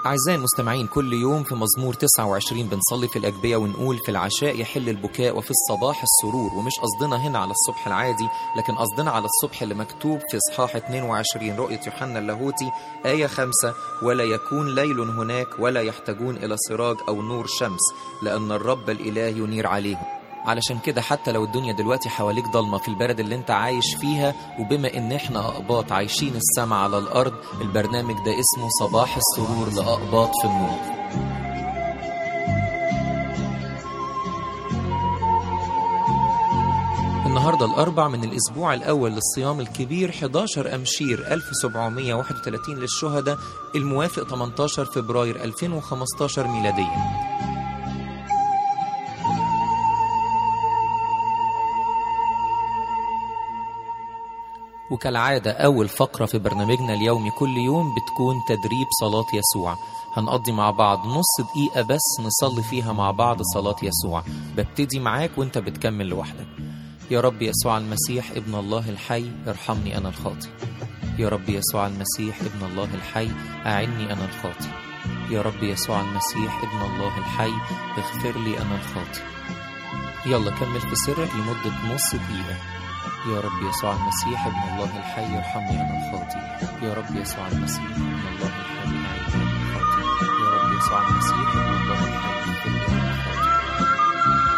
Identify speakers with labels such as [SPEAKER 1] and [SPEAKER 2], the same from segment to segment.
[SPEAKER 1] أعزائي المستمعين كل يوم في مزمور 29 بنصلي في الأجبية ونقول في العشاء يحل البكاء وفي الصباح السرور ومش قصدنا هنا على الصبح العادي لكن قصدنا على الصبح اللي مكتوب في إصحاح 22 رؤية يوحنا اللاهوتي آية 5 ولا يكون ليل هناك ولا يحتاجون إلى سراج أو نور شمس لأن الرب الإله ينير عليهم علشان كده حتى لو الدنيا دلوقتي حواليك ضلمة في البلد اللي انت عايش فيها وبما ان احنا اقباط عايشين السما على الارض البرنامج ده اسمه صباح السرور لاقباط في النور النهارده الأربع من الأسبوع الأول للصيام الكبير 11 أمشير 1731 للشهداء الموافق 18 فبراير 2015 ميلاديا وكالعادة أول فقرة في برنامجنا اليومي كل يوم بتكون تدريب صلاة يسوع هنقضي مع بعض نص دقيقة بس نصلي فيها مع بعض صلاة يسوع ببتدي معاك وانت بتكمل لوحدك يا رب يسوع المسيح ابن الله الحي ارحمني أنا الخاطي يا رب يسوع المسيح ابن الله الحي أعني أنا الخاطي يا رب يسوع المسيح ابن الله الحي اغفر لي أنا الخاطي يلا كمل في سرك لمدة نص دقيقة يا رب يسوع المسيح ابن الله الحي ارحمني انا الخاطي يا رب يسوع المسيح ابن الله الحي اعيني انا الخاطي يا رب يسوع المسيح ابن الله الحي اغفر لي انا الخاطي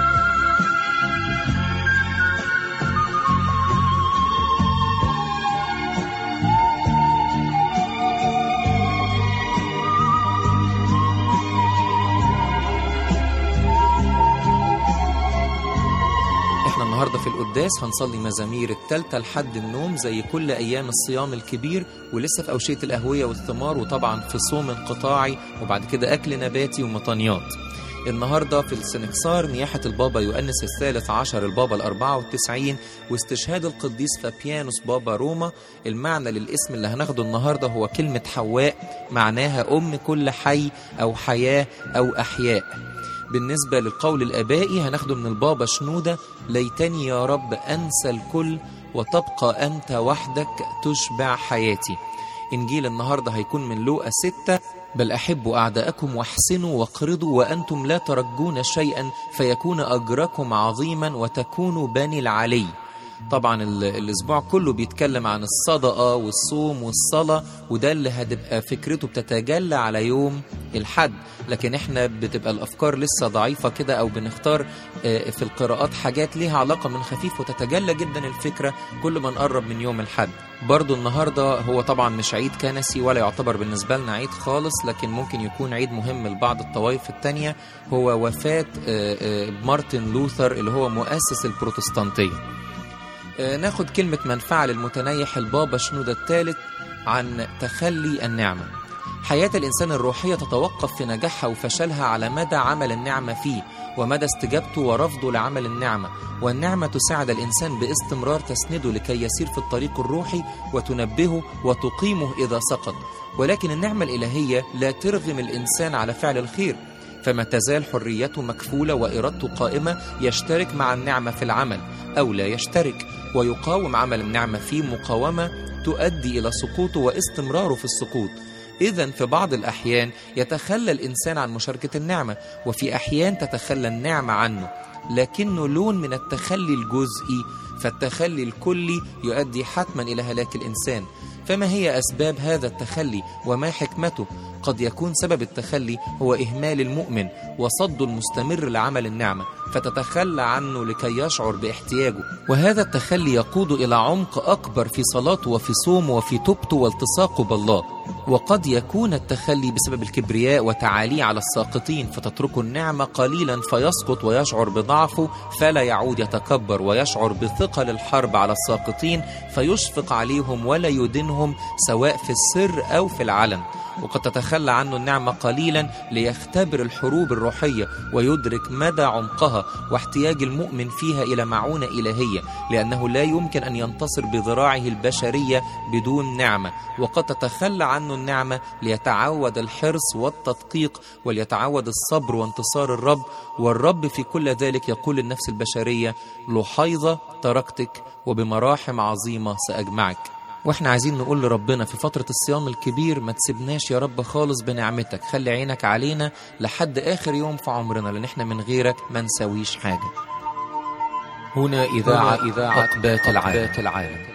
[SPEAKER 1] احنا النهارده في القداس هنصلي مزامير التالتة لحد النوم زي كل ايام الصيام الكبير ولسه في اوشيه القهويه والثمار وطبعا في صوم انقطاعي وبعد كده اكل نباتي ومطانيات النهارده في السنكسار نياحة البابا يؤنس الثالث عشر البابا الأربعة والتسعين واستشهاد القديس فابيانوس بابا روما المعنى للاسم اللي هناخده النهارده هو كلمة حواء معناها أم كل حي أو حياة أو أحياء بالنسبة للقول الآبائي هناخده من البابا شنودة ليتني يا رب أنسى الكل وتبقى أنت وحدك تشبع حياتي إنجيل النهاردة هيكون من لوقا ستة بل أحبوا أعداءكم واحسنوا واقرضوا وأنتم لا ترجون شيئا فيكون أجركم عظيما وتكونوا بني العلي طبعا ال- الاسبوع كله بيتكلم عن الصدقه والصوم والصلاه وده اللي هتبقى فكرته بتتجلى على يوم الحد لكن احنا بتبقى الافكار لسه ضعيفه كده او بنختار آه، في القراءات حاجات ليها علاقه من خفيف وتتجلى جدا الفكره كل ما نقرب من يوم الحد برضو النهارده هو طبعا مش عيد كنسي ولا يعتبر بالنسبه لنا عيد خالص لكن ممكن يكون عيد مهم لبعض الطوائف التانية هو وفاه آه، آه، مارتن لوثر اللي هو مؤسس البروتستانتيه آه، ناخد كلمة منفعة للمتنيح البابا شنودة الثالث عن تخلي النعمة حياة الإنسان الروحية تتوقف في نجاحها وفشلها على مدى عمل النعمة فيه ومدى استجابته ورفضه لعمل النعمة والنعمة تساعد الإنسان باستمرار تسنده لكي يسير في الطريق الروحي وتنبهه وتقيمه إذا سقط ولكن النعمة الإلهية لا ترغم الإنسان على فعل الخير فما تزال حريته مكفولة وإرادته قائمة يشترك مع النعمة في العمل أو لا يشترك ويقاوم عمل النعمة فيه مقاومة تؤدي إلى سقوطه واستمراره في السقوط إذا في بعض الأحيان يتخلى الإنسان عن مشاركة النعمة وفي أحيان تتخلى النعمة عنه لكنه لون من التخلي الجزئي فالتخلي الكلي يؤدي حتما إلى هلاك الإنسان فما هي أسباب هذا التخلي وما حكمته؟ قد يكون سبب التخلي هو إهمال المؤمن وصد المستمر لعمل النعمة فتتخلى عنه لكي يشعر باحتياجه وهذا التخلي يقود إلى عمق أكبر في صلاته وفي صومه وفي توبته والتصاقه بالله وقد يكون التخلي بسبب الكبرياء وتعاليه على الساقطين فتتركه النعمة قليلا فيسقط ويشعر بضعفه فلا يعود يتكبر ويشعر بثقل الحرب على الساقطين فيشفق عليهم ولا يدينهم سواء في السر أو في العلن وقد تتخلى عنه النعمة قليلا ليختبر الحروب الروحية ويدرك مدى عمقها واحتياج المؤمن فيها إلى معونة إلهية لأنه لا يمكن أن ينتصر بذراعه البشرية بدون نعمة وقد تتخلى عنه النعمة ليتعود الحرص والتدقيق وليتعود الصبر وانتصار الرب والرب في كل ذلك يقول للنفس البشرية لحيظة تركتك وبمراحم عظيمة سأجمعك واحنا عايزين نقول لربنا في فترة الصيام الكبير ما تسيبناش يا رب خالص بنعمتك خلي عينك علينا لحد آخر يوم في عمرنا لأن احنا من غيرك ما نسويش حاجة هنا إذاعة إذاعة أقبات العالم